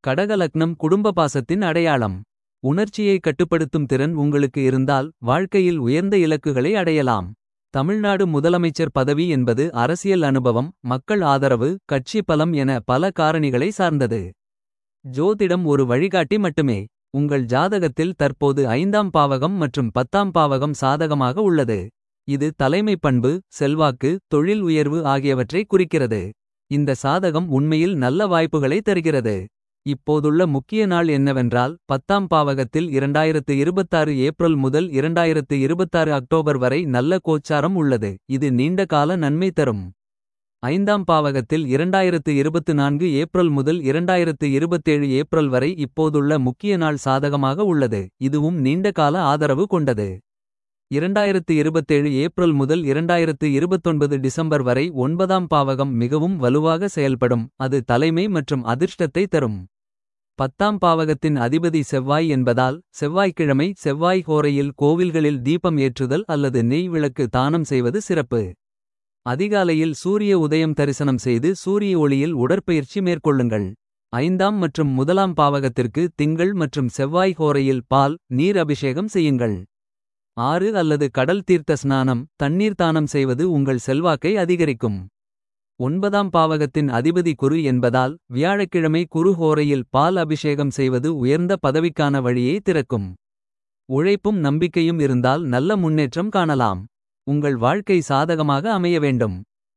கடகலக்னம் குடும்ப பாசத்தின் அடையாளம். உணர்ச்சியை கட்டுப்படுத்தும் திறன் உங்களுக்கு இருந்தால். வாழ்க்கையில் உயர்ந்த இலக்குகளை அடையலாம். தமிழ்நாடு முதலமைச்சர் பதவி என்பது அரசியல் அனுபவம். மக்கள் ஆதரவு கட்சி பலம் என பல காரணிகளை சார்ந்தது. ஜோதிடம் ஒரு வழிகாட்டி மட்டுமே. உங்கள் ஜாதகத்தில் தற்போது ஐந்தாம் பாவகம் மற்றும் பத்தாம் பாவகம் சாதகமாக உள்ளது. இது தலைமைப் பண்பு செல்வாக்கு தொழில் உயர்வு ஆகியவற்றை குறிக்கிறது. இந்த சாதகம் உண்மையில் நல்ல வாய்ப்புகளை தருகிறது. இப்போதுள்ள முக்கிய நாள் என்னவென்றால் பத்தாம் பாவகத்தில் 2026 ஏப்ரல் முதல் 2026 அக்டோபர் வரை நல்ல கோச்சாரம் உள்ளது. இது நீண்ட கால நன்மை தரும். ஐந்தாம் பாவகத்தில் 2024 ஏப்ரல் முதல் 2027 ஏப்ரல் வரை இப்போதுள்ள முக்கிய நாள் சாதகமாக உள்ளது. இதுவும் நீண்ட கால ஆதரவு கொண்டது. 2027 ஏப்ரல் முதல் 2029 டிசம்பர் வரை ஒன்பதாம் பாவகம் மிகவும் வலுவாக செயல்படும். அது தலைமை மற்றும் அதிர்ஷ்டத்தை தரும். பத்தாம் பாவகத்தின் அதிபதி செவ்வாய் என்பதால் செவ்வாய்க்கிழமை செவ்வாய் ஹோரையில் கோவில்களில் தீபம் ஏற்றுதல் அல்லது நெய் விளக்கு தானம் செய்வது சிறப்பு. அதிகாலையில் சூரிய உதயம் தரிசனம் செய்து சூரிய ஒளியில் உடற்பயிற்சி மேற்கொள்ளுங்கள். ஐந்தாம் மற்றும் முதலாம் பாவகத்திற்கு திங்கள் மற்றும் செவ்வாய் ஹோரையில் பால் நீர் அபிஷேகம் செய்யுங்கள். ஆறு அல்லது கடல் தீர்த்த ஸ்நானம் தண்ணீர் தானம் செய்வது உங்கள் செல்வாக்கை அதிகரிக்கும். ஒன்பதாம் பாவகத்தின் அதிபதி குரு என்பதால் வியாழக்கிழமை குரு ஹோரையில் பால் அபிஷேகம் செய்வது உயர்ந்த பதவிக்கான வழியை திறக்கும். உழைப்பும் நம்பிக்கையும் இருந்தால் நல்ல முன்னேற்றம் காணலாம். உங்கள் வாழ்க்கை சாதகமாக அமைய வேண்டும்.